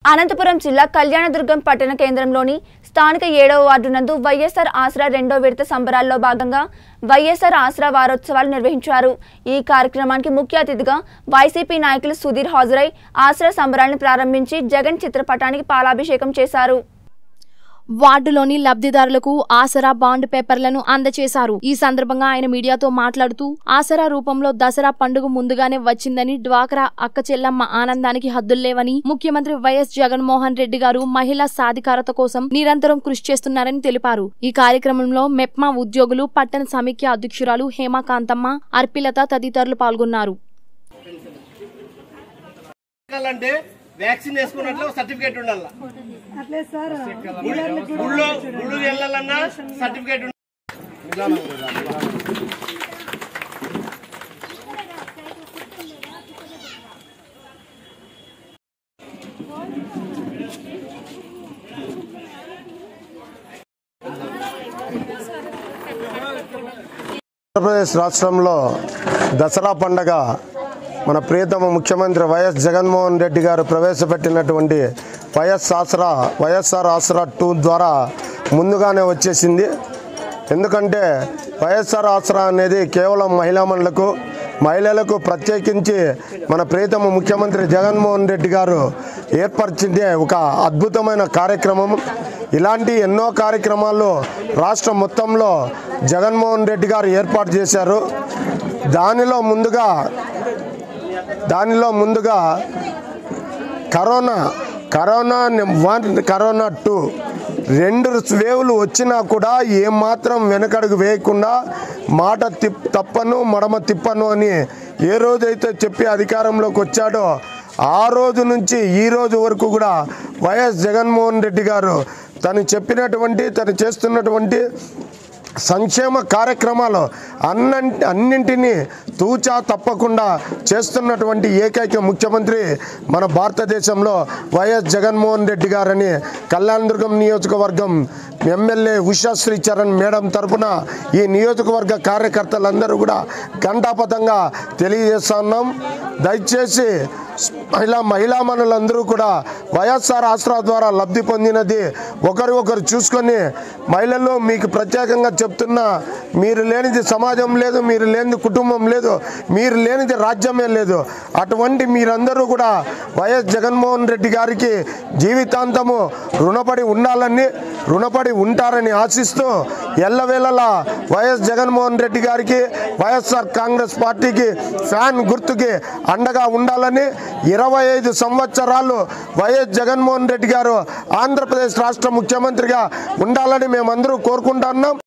అనంతపురం జిల్లా కళ్యాణదుర్గం పట్టణ కేంద్రంలోని స్థానిక ఏడవ వార్డు నందు వైఎస్ఆర్ ఆసరా రెండో విడత సంబరాల్లో భాగంగా వైఎస్ఆర్ ఆసరా వారోత్సవాలు నిర్వహించారు ఈ కార్యక్రమానికి ముఖ్య అతిథిగా వైసీపీ నాయకులు సుధీర్ హాజరై ఆసరా సంబరాలను ప్రారంభించి జగన్ చిత్రపటానికి పాలాభిషేకం చేశారు వార్డులోని లబ్ధిదారులకు ఆసరా బాండ్ పేపర్లను అందజేశారు ఈ సందర్భంగా ఆయన మీడియాతో మాట్లాడుతూ ఆసరా రూపంలో దసరా పండుగ ముందుగానే వచ్చిందని డ్వాక్రా అక్క చెల్లమ్మ ఆనందానికి హద్దుల్లేవని ముఖ్యమంత్రి వైఎస్ జగన్మోహన్ రెడ్డి గారు మహిళా సాధికారత కోసం నిరంతరం కృషి చేస్తున్నారని తెలిపారు ఈ కార్యక్రమంలో మెప్మా ఉద్యోగులు పట్టణ సమైక్య అధ్యక్షురాలు హేమకాంతమ్మ అర్పిలత తదితరులు పాల్గొన్నారు అంటే వ్యాక్సిన్ వేసుకున్నట్లు సర్టిఫికేట్ ఉండాలి అట్లే సార్ గుళ్ళో గుళ్ళు వెళ్ళాలన్నా సర్టిఫికేట్ ఉండాలి ఆంధ్రప్రదేశ్ రాష్ట్రంలో దసరా పండగ మన ప్రియతమ ముఖ్యమంత్రి వైఎస్ జగన్మోహన్ రెడ్డి గారు ప్రవేశపెట్టినటువంటి YS Aasara YSR Aasara two ద్వారా ముందుగానే వచ్చేసింది ఎందుకంటే వైఎస్ఆర్ ఆసరా అనేది కేవలం మహిళామణులకు మహిళలకు ప్రత్యేకించి మన ప్రియతమ ముఖ్యమంత్రి జగన్మోహన్ రెడ్డి గారు ఏర్పరిచిందే ఒక అద్భుతమైన కార్యక్రమం ఇలాంటి ఎన్నో కార్యక్రమాలు రాష్ట్రం మొత్తంలో జగన్మోహన్ రెడ్డి గారు ఏర్పాటు చేశారు దానిలో ముందుగా దానిలో ముందుగా corona corona one corona two రెండు వేవులు వచ్చినా కూడా ఏమాత్రం వెనకడుగు వేయకుండా మాట తిప్ తప్పను మడమ తిప్పను అని ఏ రోజైతే చెప్పి అధికారంలోకి వచ్చాడో ఆ రోజు నుంచి ఈ రోజు వరకు కూడా వైఎస్ జగన్మోహన్ రెడ్డి గారు తను చెప్పినటువంటి తను చేస్తున్నటువంటి సంక్షేమ కార్యక్రమాలు అన్న అన్నింటినీ తూచా తప్పకుండా చేస్తున్నటువంటి ఏకైక ముఖ్యమంత్రి మన భారతదేశంలో వైఎస్ జగన్మోహన్ రెడ్డి గారని కళ్యాణదుర్గం నియోజకవర్గం ఎమ్మెల్యే ఉషా శ్రీచరణ్ మేడం తరపున ఈ నియోజకవర్గ కార్యకర్తలందరూ కూడా ఘంటాపథంగా తెలియజేస్తున్నాం దయచేసి మహిళా మహిళామణులందరూ కూడా వైఎస్ఆర్ ఆసరా ద్వారా లబ్ధి పొందినది ఒకరు ఒకరు చూసుకొని మహిళలు మీకు ప్రత్యేకంగా చెప్తున్నా మీరు లేనిది సమాజం లేదు మీరు లేనిది కుటుంబం లేదు మీరు లేనిది రాజ్యమే లేదు అటువంటి మీరందరూ కూడా వైఎస్ జగన్మోహన్ రెడ్డి గారికి జీవితాంతము రుణపడి ఉండాలని రుణపడి ఉంటారని ఆశిస్తూ ఎల్లవేళలా వైఎస్ జగన్మోహన్ రెడ్డి గారికి వైఎస్ఆర్ కాంగ్రెస్ పార్టీకి ఫ్యాన్ గుర్తుకి అండగా ఉండాలని ఇరవై ఐదు సంవత్సరాలు వైఎస్ జగన్మోహన్ రెడ్డి గారు ఆంధ్రప్రదేశ్ రాష్ట్ర ముఖ్యమంత్రిగా ఉండాలని మేమందరూ కోరుకుంటున్నాం